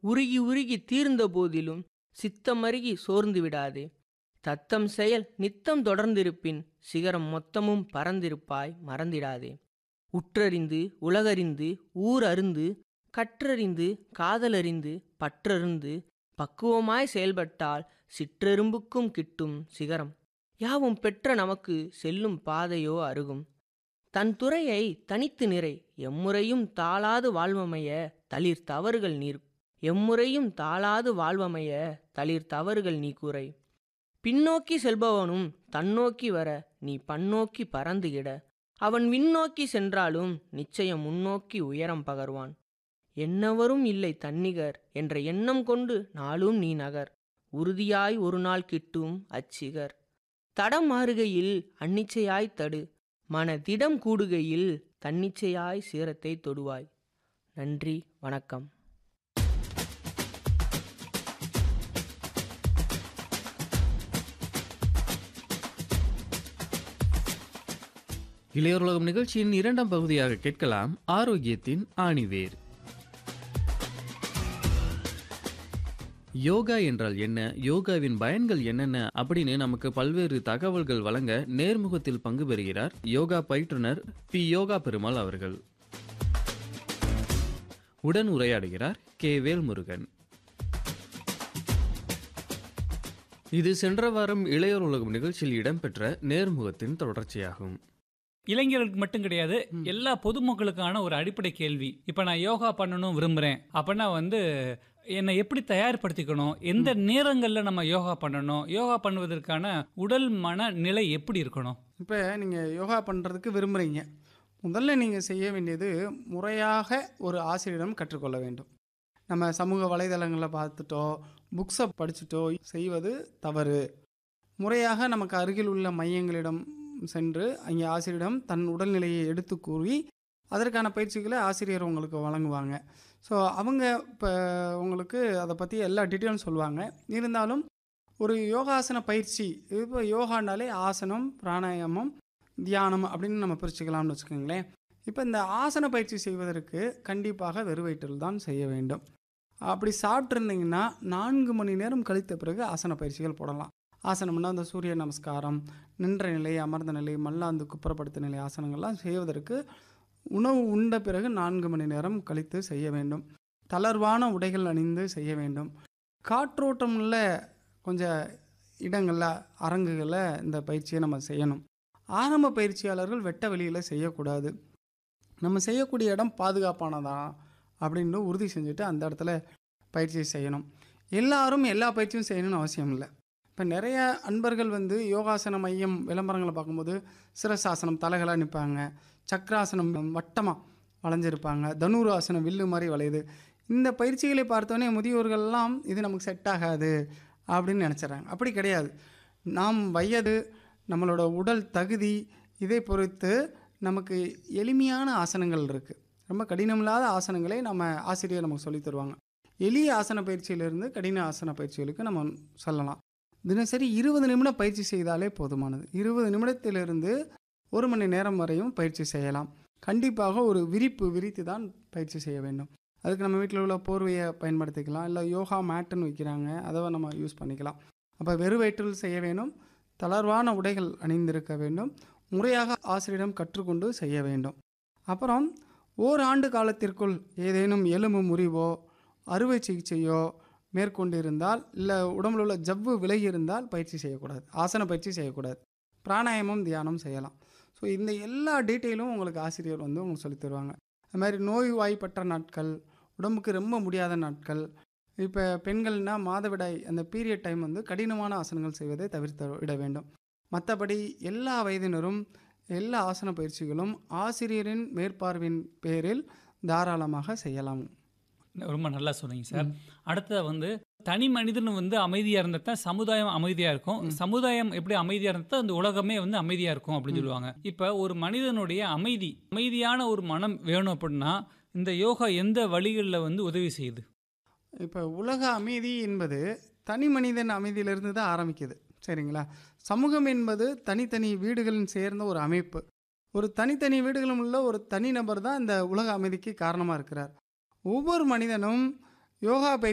உருகி உருகி தீர்ந்த போதிலும் சித்தமருகி சோர்ந்து விடாதே தத்தம் செயல் நித்தம் தொடர்ந்திருப்பின் சிகரம் மொத்தமும் பறந்திருப்பாய் மறந்திடாதே உற்றறிந்து உலகறிந்து ஊர் அருந்து கற்றறிந்து காதலறிந்து பற்றறிந்து பக்குவமாய் செயல்பட்டால் சிற்றெரும்புக்கும் கிட்டும் சிகரம் யாவும் பெற்ற நமக்கு செல்லும் பாதையோ அருகும் தன் துறையை தனித்து நிறை எம்முறையும் தாளாது வாழ்வமைய தளிர் தவறுகள் நீர் எம்முறையும் தாளாது வாழ்வமைய தளிர் தவறுகள் நீ கூரை பின்னோக்கி செல்பவனும் தன்னோக்கி வர நீ பன்னோக்கி பறந்துகிட அவன் விண்ணோக்கி சென்றாலும் நிச்சயம் முன்னோக்கி உயரம் பகர்வான் என்னவரும் இல்லை தன்னிகர் என்ற எண்ணம் கொண்டு நாளும் நீ நகர் உறுதியாய் ஒரு நாள் கிட்டும் அச்சிகர் தடம் மாறுகையில் அன்னிச்சையாய் தடு மன திடம் கூடுகையில் தன்னிச்சையாய் சீரத்தை தொடுவாய் நன்றி வணக்கம் இளையோருலகம் நிகழ்ச்சியின் இரண்டாம் பகுதியாக கேட்கலாம் ஆரோக்கியத்தின் ஆணிவேர் யோகா என்றால் என்ன யோகாவின் பயன்கள் என்னென்ன அப்படின்னு நமக்கு பல்வேறு தகவல்கள் வழங்க நேர்முகத்தில் பங்கு பெறுகிறார் யோகா பயிற்றுனர் பி யோகா பெருமாள் அவர்கள் உடன் உரையாடுகிறார் கே வேல்முருகன் இது சென்ற வாரம் இளையோர் உலகம் நிகழ்ச்சியில் இடம்பெற்ற நேர்முகத்தின் தொடர்ச்சியாகும் இளைஞர்களுக்கு மட்டும் கிடையாது எல்லா பொதுமக்களுக்கான ஒரு அடிப்படை கேள்வி இப்போ நான் யோகா பண்ணணும் விரும்புகிறேன் அப்படின்னா வந்து என்னை எப்படி தயார்படுத்திக்கணும் எந்த நேரங்களில் நம்ம யோகா பண்ணணும் யோகா பண்ணுவதற்கான உடல் மன நிலை எப்படி இருக்கணும் இப்போ நீங்கள் யோகா பண்ணுறதுக்கு விரும்புகிறீங்க முதல்ல நீங்கள் செய்ய வேண்டியது முறையாக ஒரு ஆசிரியரிடம் கற்றுக்கொள்ள வேண்டும் நம்ம சமூக வலைதளங்களில் பார்த்துட்டோ புக்ஸை படிச்சுட்டோ செய்வது தவறு முறையாக நமக்கு அருகில் உள்ள மையங்களிடம் சென்று அங்கே ஆசிரியரிடம் தன் உடல்நிலையை எடுத்து கூறி அதற்கான பயிற்சிகளை ஆசிரியர் உங்களுக்கு வழங்குவாங்க ஸோ அவங்க இப்போ உங்களுக்கு அதை பற்றி எல்லா டீட்டெயிலும் சொல்லுவாங்க இருந்தாலும் ஒரு யோகாசன பயிற்சி இப்போ யோகானாலே ஆசனம் பிராணாயாமம் தியானம் அப்படின்னு நம்ம பிரிச்சுக்கலாம்னு வச்சுக்கோங்களேன் இப்போ இந்த ஆசன பயிற்சி செய்வதற்கு கண்டிப்பாக வெறும் வயிற்றில் தான் செய்ய வேண்டும் அப்படி சாப்பிட்ருந்தீங்கன்னா நான்கு மணி நேரம் கழித்த பிறகு ஆசன பயிற்சிகள் போடலாம் ஆசனம்னா அந்த சூரிய நமஸ்காரம் நின்ற நிலை அமர்ந்த நிலை மல்லாந்து குப்புறப்படுத்த நிலை ஆசனங்கள்லாம் செய்வதற்கு உணவு உண்ட பிறகு நான்கு மணி நேரம் கழித்து செய்ய வேண்டும் தளர்வான உடைகள் அணிந்து செய்ய வேண்டும் காற்றோட்டம் உள்ள கொஞ்சம் இடங்களில் அரங்குகளில் இந்த பயிற்சியை நம்ம செய்யணும் ஆரம்ப பயிற்சியாளர்கள் வெட்ட வெளியில் செய்யக்கூடாது நம்ம செய்யக்கூடிய இடம் பாதுகாப்பானதா அப்படின்னு உறுதி செஞ்சுட்டு அந்த இடத்துல பயிற்சி செய்யணும் எல்லாரும் எல்லா பயிற்சியும் செய்யணும்னு அவசியம் இல்லை இப்போ நிறைய அன்பர்கள் வந்து யோகாசன மையம் விளம்பரங்களை பார்க்கும்போது சிரசாசனம் தலைகளாக நிற்பாங்க சக்கராசனம் வட்டமாக வளைஞ்சிருப்பாங்க தனுர் ஆசனம் வில்லு மாதிரி வளையுது இந்த பயிற்சிகளை பார்த்தோன்னே முதியோர்கள்லாம் இது நமக்கு செட் ஆகாது அப்படின்னு நினச்சிட்றாங்க அப்படி கிடையாது நாம் வயது நம்மளோட உடல் தகுதி இதை பொறுத்து நமக்கு எளிமையான ஆசனங்கள் இருக்குது ரொம்ப கடினமில்லாத ஆசனங்களை நம்ம ஆசிரியர் நமக்கு சொல்லித் தருவாங்க எளிய ஆசன பயிற்சியிலிருந்து கடின ஆசன பயிற்சிகளுக்கு நம்ம சொல்லலாம் தினசரி இருபது நிமிடம் பயிற்சி செய்தாலே போதுமானது இருபது நிமிடத்திலிருந்து ஒரு மணி நேரம் வரையும் பயிற்சி செய்யலாம் கண்டிப்பாக ஒரு விரிப்பு விரித்து தான் பயிற்சி செய்ய வேண்டும் அதுக்கு நம்ம வீட்டில் உள்ள போர்வையை பயன்படுத்திக்கலாம் இல்லை யோகா மேட்டுன்னு வைக்கிறாங்க அதை நம்ம யூஸ் பண்ணிக்கலாம் அப்போ வெறு வயிற்றில் செய்ய வேண்டும் தளர்வான உடைகள் அணிந்திருக்க வேண்டும் முறையாக ஆசிரியரிடம் கற்றுக்கொண்டு செய்ய வேண்டும் அப்புறம் ஓராண்டு காலத்திற்குள் ஏதேனும் எலும்பு முறிவோ அறுவை சிகிச்சையோ மேற்கொண்டு இருந்தால் இல்லை உடம்புல உள்ள ஜவ்வு விலகி இருந்தால் பயிற்சி செய்யக்கூடாது ஆசன பயிற்சி செய்யக்கூடாது பிராணாயாமம் தியானம் செய்யலாம் ஸோ இந்த எல்லா டீட்டெயிலும் உங்களுக்கு ஆசிரியர் வந்து உங்களுக்கு சொல்லித் தருவாங்க அது மாதிரி நோய் வாய்ப்பற்ற நாட்கள் உடம்புக்கு ரொம்ப முடியாத நாட்கள் இப்போ பெண்கள்னால் மாதவிடாய் அந்த பீரியட் டைம் வந்து கடினமான ஆசனங்கள் செய்வதை தவிர்த்து விட வேண்டும் மற்றபடி எல்லா வயதினரும் எல்லா ஆசன பயிற்சிகளும் ஆசிரியரின் மேற்பார்வையின் பேரில் தாராளமாக செய்யலாம் ரொம்ப நல்லா சொன்னீங்க சார் அடுத்தது வந்து தனி மனிதன் வந்து அமைதியா இருந்தா தான் சமுதாயம் அமைதியா இருக்கும் சமுதாயம் எப்படி அமைதியா இருந்தா அந்த உலகமே வந்து அமைதியா இருக்கும் அப்படின்னு சொல்லுவாங்க இப்ப ஒரு மனிதனுடைய அமைதி அமைதியான ஒரு மனம் வேணும் அப்படின்னா இந்த யோகா எந்த வழிகளில் வந்து உதவி செய்யுது இப்போ உலக அமைதி என்பது தனி மனிதன் அமைதியிலிருந்து தான் ஆரம்பிக்குது சரிங்களா சமூகம் என்பது தனித்தனி வீடுகளின் சேர்ந்த ஒரு அமைப்பு ஒரு தனித்தனி வீடுகளும் உள்ள ஒரு தனிநபர் தான் இந்த உலக அமைதிக்கு காரணமாக இருக்கிறார் ஒவ்வொரு மனிதனும் யோகா பயிற்சி